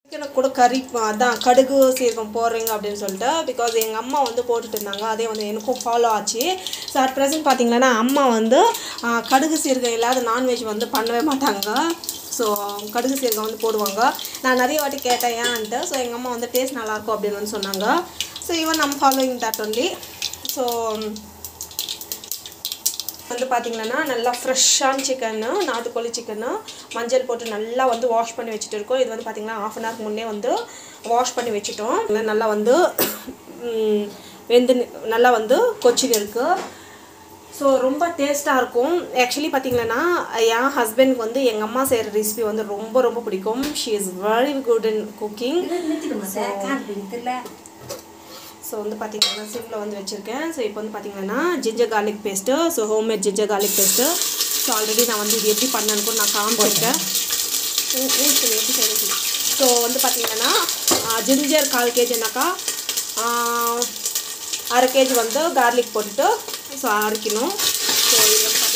எனக்கு கூட கறி அதான் கடுகு சீரகம் போடுறீங்க அப்படின்னு சொல்லிட்டு பிகாஸ் எங்கள் அம்மா வந்து போட்டுட்டு இருந்தாங்க அதே வந்து எனக்கும் ஃபாலோ ஆச்சு ஸோ அட் ப்ரெசென்ட் பார்த்தீங்கன்னா அம்மா வந்து ஆ, கடுகு சீரகம் இல்லாத நான்வெஜ் வந்து பண்ணவே மாட்டாங்க ஸோ கடுகு சீரகம் வந்து போடுவாங்க நான் நிறைய வாட்டி கேட்டேன் ஏன்ட்டு ஸோ எங்கள் அம்மா வந்து டேஸ்ட் நல்லாயிருக்கும் அப்படின்னு வந்து சொன்னாங்க ஸோ ஈவன் நம்ம ஃபாலோயிங் தட் ஒன்லி ஸோ வந்து பார்த்தீங்கன்னா நல்லா ஃப்ரெஷ்ஷான சிக்கனு நாட்டுக்கோழி சிக்கனு மஞ்சள் போட்டு நல்லா வந்து வாஷ் பண்ணி வச்சுட்டு இருக்கோம் இது வந்து பார்த்தீங்கன்னா ஆஃப் அன் ஹவர்க்கு முன்னே வந்து வாஷ் பண்ணி வச்சுட்டோம் இல்ல நல்லா வந்து ம், வெந்து நி- நல்லா வந்து கொச்சின்னு இருக்குது ஸோ ரொம்ப டேஸ்ட்டாக இருக்கும் ஆக்சுவலி பார்த்தீங்கன்னா என் ஹஸ்பண்ட்க்கு வந்து எங்கள் அம்மா செய்கிற ரெசிபி வந்து ரொம்ப ரொம்ப பிடிக்கும் she is very good in cooking so வந்து பார்த்தீங்கன்னா சிம்மில் வந்து வச்சுருக்கேன் ஸோ இப்போ வந்து பார்த்தீங்கன்னா ginger garlic paste so homemade ginger garlic paste so already நான் வந்து இது எப்படி பண்ணேன்னு கூட நான் காமிச்சிருக்கேன் ம், ம், சரி, எப்படி செய்யறது? ஸோ வந்து பார்த்தீங்கன்னா ஜிஞ்சர் கால் கேஜினாக்கா அரை கேஜி வந்து கார்லிக் போட்டுட்டு ஸோ அரைக்கணும் ஸோ இது வந்து